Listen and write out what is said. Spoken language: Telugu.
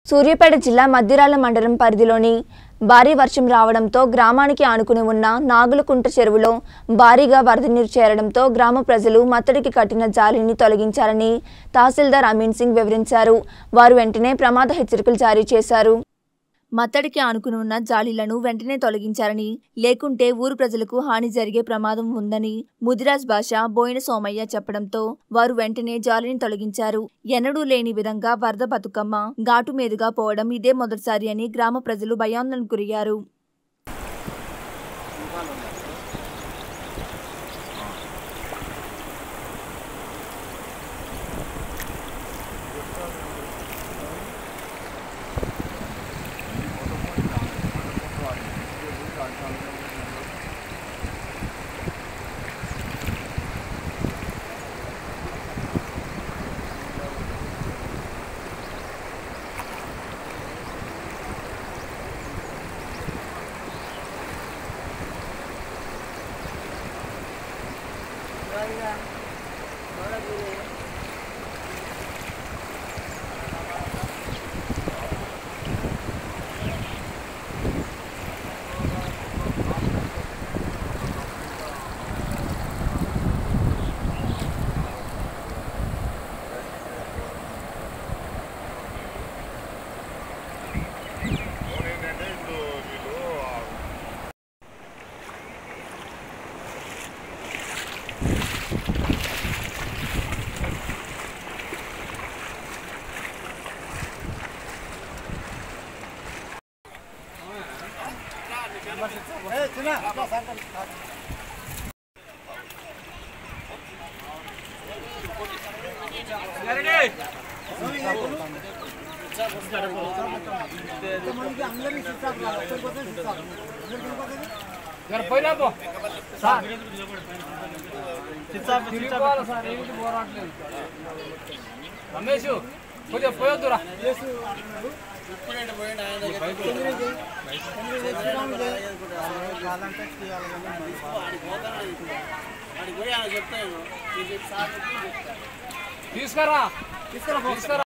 సూర్యాపేట జిల్లా మద్దిరాల మండలం పరిధిలోని భారీ వర్షం రావడంతో గ్రామానికి ఆనుకుని ఉన్న నాగులకుంట చెరువులో భారీగా వరద నీరు చేరడంతో గ్రామ ప్రజలు మత్తడికి కట్టిన జాలిని తొలగించారని తహసీల్దార్ అమీన్ సింగ్ వివరించారు వారు వెంటనే ప్రమాద హెచ్చరికలు జారీ చేశారు మత్తడికి ఆనుకుని ఉన్న జాలీలను వెంటనే తొలగించారని లేకుంటే ఊరు ప్రజలకు హాని జరిగే ప్రమాదం ఉందని ముదిరాజ్ భాష బోయిన సోమయ్య చెప్పడంతో వారు వెంటనే జాలిని తొలగించారు ఎన్నడూ లేని విధంగా వరద బతుకమ్మ ఘాటు మీదుగా పోవడం ఇదే మొదటిసారి అని గ్రామ ప్రజలు భయాందోళనకు గురయ్యారు ఏంటంటే ఇప్పుడు వీళ్ళు జర పోయినా పో సార్ తిరిగిపోవాలి సార్ ఏమిటి పోరాట్లేదు రమేష్ కొద్దిగా పోయొద్దురా తీసుకురా తీసుకురా